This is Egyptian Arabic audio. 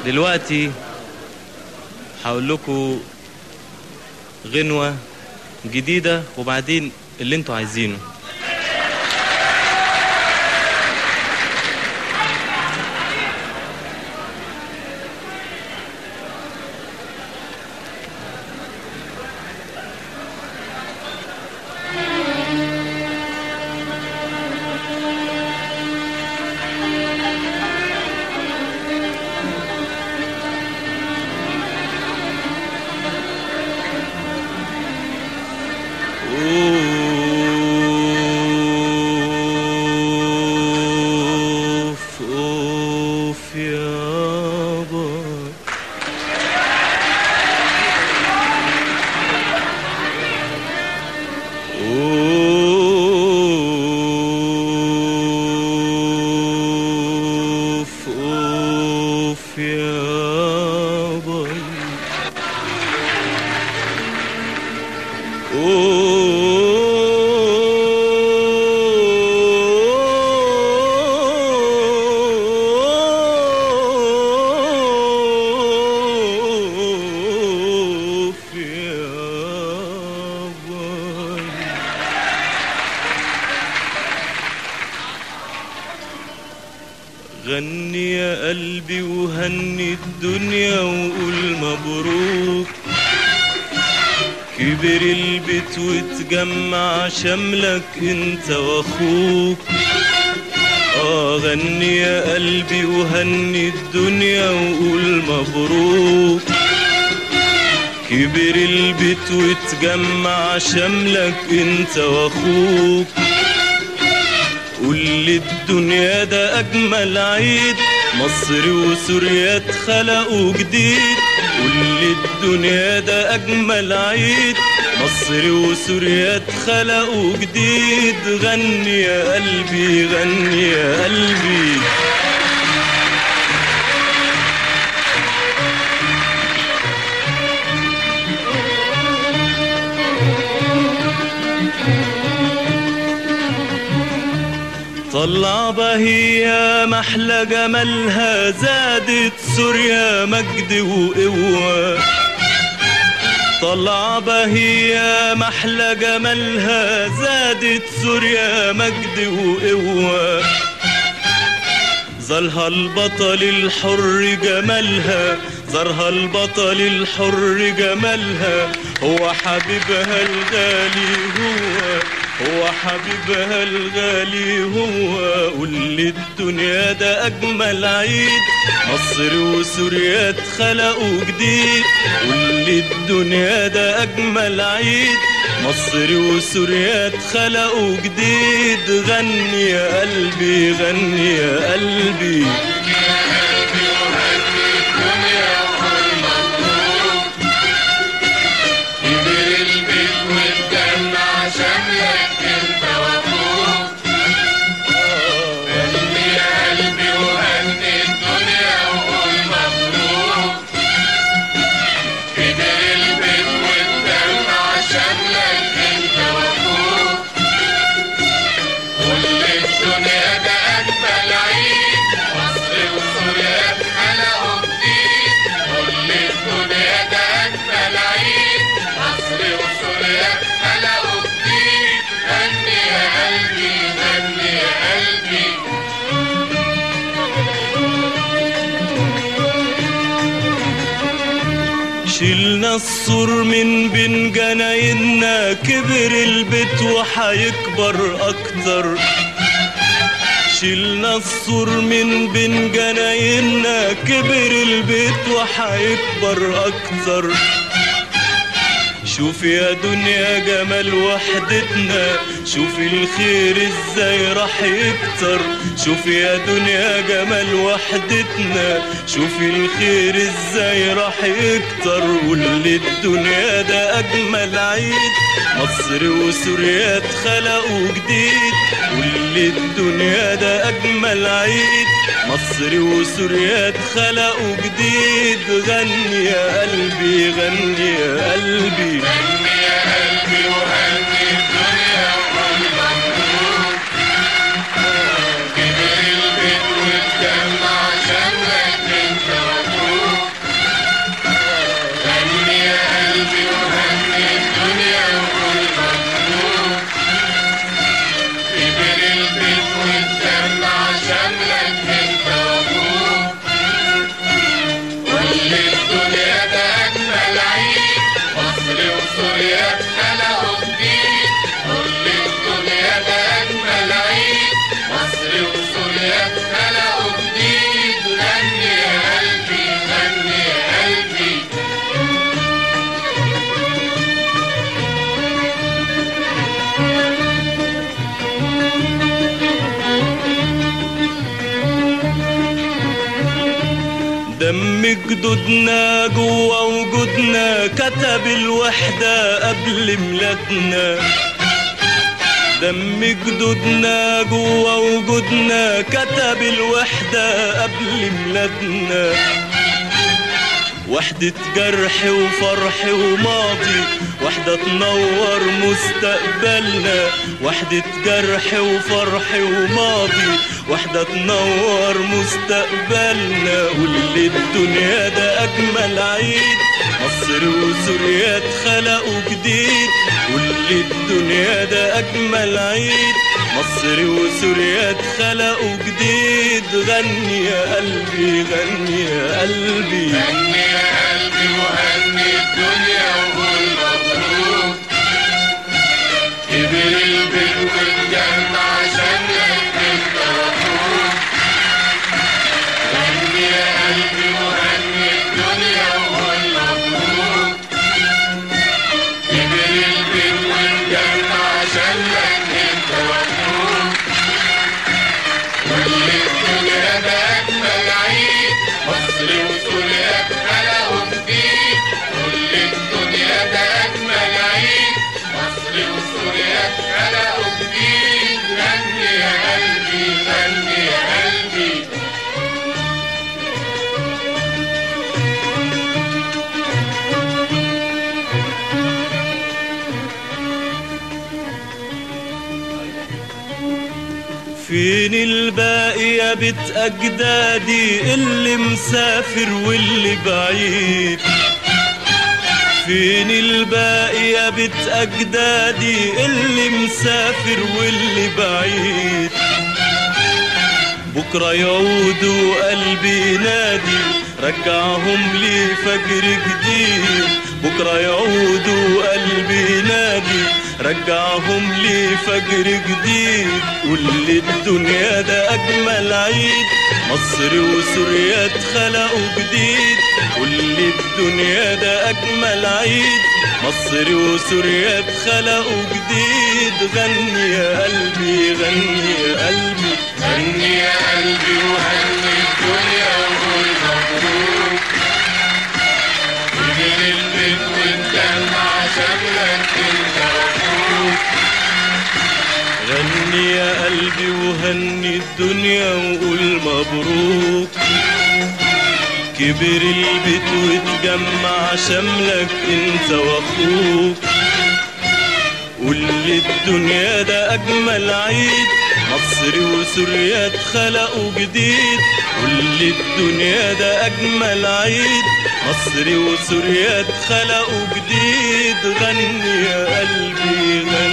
دلوقتي هقول لكم غنوة جديدة وبعدين اللي انتوا عايزينه اوف اوف يابا اوف اوف يابا أوف يابا غني يا قلبي وهني الدنيا وقول مبروك كبر البيت وتجمع شملك انت واخوك اه غني يا قلبي وهني الدنيا وقول مبروك كبر البيت وتجمع شملك انت واخوك قول لي الدنيا ده اجمل عيد مصر وسوريا اتخلقوا جديد قول لي الدنيا ده اجمل عيد مصر وسوريا اتخلقوا جديد غني يا قلبي غني يا قلبي طلع بهية محلى جمالها زادت سوريا مجد وقوة طلع بهية محلى جمالها زادت سوريا مجد وقوة زارها البطل الحر جمالها زارها البطل الحر جمالها هو حبيبها الغالي هو هو حبيبها الغالي هو قول لي الدنيا ده اجمل عيد مصر وسوريا اتخلقوا جديد قول لي الدنيا ده اجمل عيد مصر وسوريا اتخلقوا جديد غني يا قلبي غني يا قلبي كبر البيت واتجمع شملك انت واخوك غني يا قلبي وهني الدنيا وقول مبروك كبر البيت واتجمع شملك انت واخوك كل الدنيا ده اجمل عيد مصر وسوريا اتخلقوا جديد كل الدنيا ده اجمل عيد مصر وسوريا اتخلقوا جديد غني يا قلبي غني يا قلبي شيلنا السور من بين جنايننا كبر البيت وحيكبر اكتر شيلنا السور من بين جنايننا كبر البيت وحيكبر اكتر شوف يا دنيا جمال وحدتنا شوف الخير ازاي راح يكتر شوف يا دنيا جمال وحدتنا شوف الخير ازاي راح يكتر قول لي الدنيا ده اجمل عيد مصر وسوريا اتخلقوا جديد قول لي الدنيا ده اجمل عيد مصر وسوريا اتخلقوا جديد غني يا قلبي غني يا قلبي غني يا قلبي وهني الدنيا وقول مبروك كبر البيت واتجمع شملك انت واخوك أجمل عيد مصر وسوريا خلقوا جديد كل الدنيا ده أجمل عيد مصر وسوريا خلقوا جديد غني يا قلبي غني يا قلبي دم جدودنا جوا وجودنا كتب الوحدة قبل ميلادنا دم جدودنا جوا وجودنا كتب الوحدة قبل ميلادنا وحدة جرح وفرح وماضي وحدة تنور مستقبلنا وحدة جرح وفرح وماضي وحدة تنور مستقبلنا واللي الدنيا ده أجمل عيد مصر وسوريا اتخلقوا جديد واللي الدنيا ده أجمل عيد مصر وسوريا اتخلقوا جديد غني يا قلبي غني يا قلبي هني يا قلبي وهني الدنيا وقول مبروك كبر البيت واتجمع عشان انت واخوك هني يا قلبي وهني الدنيا وقول مبروك كبر البيت واتجمع عشان انت واخوك واللي الدنيا ده أجمل عيد مصر وسوريا خلقوا جديد كل الدنيا ده أجمل عيد مصر وسوريا خلقوا جديد غني يا قلبي غني يا قلبي فين الباقي يا بيت أجدادي اللي مسافر واللي بعيد فين الباقي يا بيت أجدادي اللي مسافر واللي بعيد بكرة يعودوا قلبي نادي رجعهم لي فجر جديد بكرة يعودوا قلبي نادي رجعهم لي فجر جديد واللي الدنيا ده أجمل عيد مصر وسوريا اتخلقوا جديد واللي الدنيا ده أجمل عيد مصر وسوريا اتخلقوا جديد غني يا قلبي غني يا قلبي غني يا قلبي وهني الدنيا وقول مبروك كبر البيت واتجمع شملك انت واخوك غني يا قلبي وهني الدنيا وقول مبروك كبر البيت واتجمع شملك انت واخوك واللي الدنيا ده اجمل عيد مصر وسوريا اتخلقوا جديد واللي الدنيا ده اجمل عيد مصر وسوريا اتخلقوا جديد غني يا قلبي غني